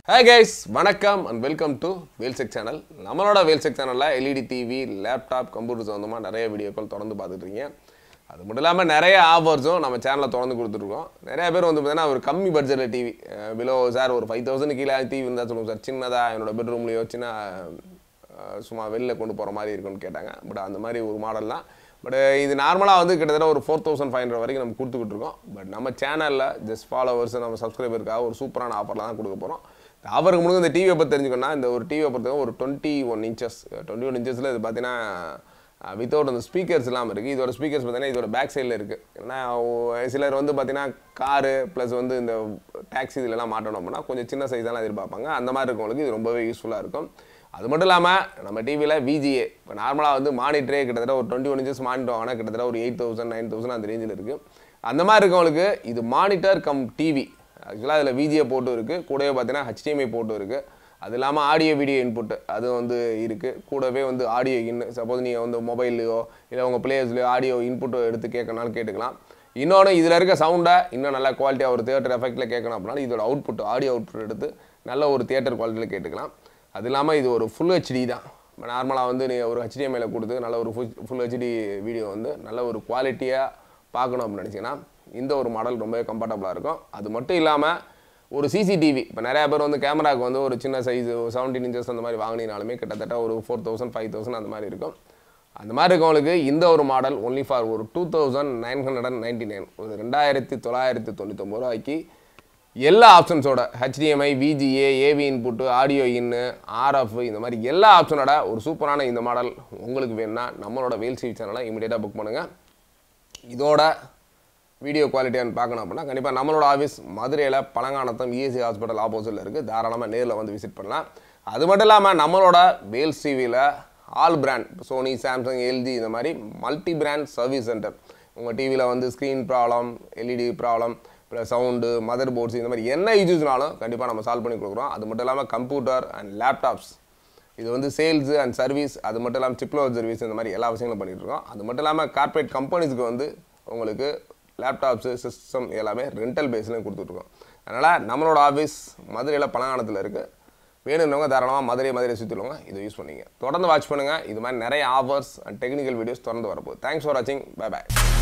hi guys வணக்கம் and welcome to வேல்செக் channel நம்மளோட வேல்செக் சேனலில் எல்இடி டிவி லேப்டாப் கம்ப்யூட்டர் சம்மந்தமாக நிறைய வீடியோக்கள் தொடர்ந்து பார்த்துட்டு இருக்கீங்க அது மட்டும் இல்லாமல் நிறைய ஆஃபர்ஸும் நம்ம சேனலில் தொடர்ந்து கொடுத்துருக்கோம் நிறைய பேர் வந்து பார்த்தீங்கன்னா ஒரு கம்மி பட்ஜெட்டில் டிவி பிலோ சார் ஒரு ஃபைவ் தௌசண்ட் கீழே டிவி இருந்தால் சொல்லுங்கள் சார் சின்னதாக என்னோட பெட்ரூம்லேயோ சின்ன அஹ், சும்மா வெளில கொண்டு போகிற மாதிரி இருக்கும்னு கேட்டாங்க பட் அந்த மாதிரி ஒரு மாடல் தான் பட் இது நார்மலாக வந்து கிட்டத்தட்ட ஒரு ஃபோர் தௌசண்ட் ஃபைவ் ஹண்ட்ரட் வரைக்கும் நம்ம கொடுத்துக்கிட்டு இருக்கோம் பட் நம்ம சேனலில் ஜஸ்ட் ஃபாலோவர்ஸ் நம்ம சப்ஸ்கிரைபருக்காக ஒரு சூப்பரான ஆஃபரில் தான் கொடுக்க போகிறோம் இந்த ஆஃபருக்கு முன்னாடி இந்த டிவியை பற்றி தெரிஞ்சுக்கணும்னா இந்த ஒரு டிவியை பொறுத்த ஒரு twenty one inches twenty one இன்ச்சஸில் இது பார்த்தீங்கன்னா வித்தவுட் அந்த ஸ்பீக்கர்ஸ் இல்லாமல் இருக்குது இதோட ஸ்பீக்கர்ஸ் பார்த்தீங்கன்னா இதோட பேக் சைடில் இருக்குது ஏன்னா ஒ- சிலர் வந்து பார்த்தீங்கன்னா காரு ப்ளஸ் வந்து இந்த டாக்ஸி இதுலலாம் மாட்டணும் அப்படின்னா கொஞ்சம் சின்ன சைஸெல்லாம் எதிர்பார்ப்பாங்க அந்த மாதிரி இருக்கவங்களுக்கு இது ரொம்பவே யூஸ்ஃபுல்லாக இருக்கும் அது மட்டும் இல்லாமல் நம்ம டிவியில் விஜிஏ இப்போ நார்மலாக வந்து மானிட்டரே கிட்டத்தட்ட ஒரு டுவெண்ட்டி ஒன் இன்ச்சஸ் மானிட்டர் வாங்கினா கிட்டத்தட்ட ஒரு எயிட் தௌசண்ட் நைன் தௌசண்ட் அந்த ரேஞ்சில் இருக்குது அந்த மாதிரி இருக்கவங்களுக்கு இது மானிட்டர் கம் டிவி ஆக்சுவலாக அதில் விஜிஏ போட்டு இருக்குது கூடவே பார்த்தீங்கன்னா HDMI போட்டு இருக்குது அது இல்லாமல் ஆடியோ வீடியோ இன்புட் அது வந்து இருக்குது கூடவே வந்து ஆடியோ இன் சப்போஸ் நீங்கள் வந்து மொபைல்லையோ இல்லை உங்கள் பிளேயர்ஸ்லையோ ஆடியோ இன்புட் எடுத்து கேட்கணும்னாலும் கேட்டுக்கலாம் இன்னொன்று இதில் இருக்க சவுண்டை இன்னும் நல்ல குவாலிட்டியாக ஒரு தியேட்டர் எஃபெக்ட்டில் கேட்கணும் அப்படின்னா இதோட அவுட்புட் ஆடியோ அவுட்புட் எடுத்து நல்ல ஒரு தியேட்டர் குவாலிட்டியில் கேட்டுக்கலாம் அது இல்லாமல் இது ஒரு ஃபுல் ஹெச்டி தான் நார்மலாக வந்து நீங்கள் ஒரு HDMI ல கொடுத்து நல்ல ஒரு ஃபுல் ஃபுல் ஹெச்டி வீடியோ வந்து நல்ல ஒரு குவாலிட்டியாக பார்க்கணும் அப்படின்னு நினச்சிங்கன்னா இந்த ஒரு மாடல் ரொம்பவே கம்ஃபர்டபுளாக இருக்கும் அது மட்டும் இல்லாமல் ஒரு சிசிடிவி இப்போ நிறையா பேர் வந்து கேமராவுக்கு வந்து ஒரு சின்ன சைஸ் செவன்டீன் இன்ச்சஸ் அந்த மாதிரி வாங்கினாலுமே கிட்டத்தட்ட ஒரு ஃபோர் தௌசண்ட் ஃபைவ் தௌசண்ட் அந்த மாதிரி இருக்கும் அந்த மாதிரி இருக்கவங்களுக்கு இந்த ஒரு மாடல் ஒன்லி ஃபார் ஒரு two thousand nine hundred and ninety nine ஒரு ரெண்டாயிரத்தி தொள்ளாயிரத்தி தொண்ணூத்தொம்பது ரூபாய்க்கு எல்லா ஆப்ஷன்ஸோட HDMI VGA AV input audio இன்னு ஆர்எஃப் இந்த மாதிரி எல்லா ஆப்ஷனோட ஒரு சூப்பரான இந்த மாடல் உங்களுக்கு வேணும்னா நம்மளோட வேல்சி சேனலை இமீடியட்டாக புக் பண்ணுங்கள் இதோட வீடியோ குவாலிட்டியான்னு பார்க்கணும் அப்படின்னா கண்டிப்பாக நம்மளோட ஆஃபீஸ் மதுரையில் பழங்கானத்தம் இஎஸ்சி ஹாஸ்பிட்டல் ஆப்போசிட்டில் இருக்குது தாராளமாக நேரில் வந்து விசிட் பண்ணலாம் அது மட்டும் இல்லாமல் நம்மளோட வேல்ஸ் டிவியில் all brand Sony Samsung LG இந்த மாதிரி மல்டி பிராண்ட் சர்வீஸ் சென்டர் உங்கள் டிவியில் வந்து screen problem LED problem plus sound mother boards இந்த மாதிரி என்ன இஷ்யூஸ்னாலும் கண்டிப்பாக நம்ம சால்வ் பண்ணி கொடுக்குறோம் அது மட்டும் இல்லாமல் கம்ப்யூட்டர் அண்ட் லேப்டாப்ஸ் இது வந்து சேல்ஸு அண்ட் சர்வீஸ் அது மட்டும் இல்லாமல் சிப்லோவர் சர்வீஸ் இந்த மாதிரி எல்லா விஷயங்களும் பண்ணிட்டு இருக்கோம் அது மட்டும் இல்லாமல் கார்ப்பரேட் கம்பெனிஸ்க்கு வந்து உங்களுக்கு லேப்டாப்ஸு சிஸ்டம் எல்லாமே ரெண்டல் பேஸ்லையும் கொடுத்துட்ருக்கோம் அதனால் நம்மளோட ஆஃபீஸ் மதுரையில் பழங்கானத்தில் இருக்குது வேணும்னவங்க தாராளமாக மதுரை மதுரை சுற்றிடுவாங்க இதை யூஸ் பண்ணிங்க தொடர்ந்து வாட்ச் பண்ணுங்கள் இது மாதிரி நிறைய ஆஃபர்ஸ் அண்ட் டெக்னிக்கல் வீடியோஸ் தொடர்ந்து வரப்போகுது தேங்க்ஸ் ஃபார் வாட்சிங் பை பை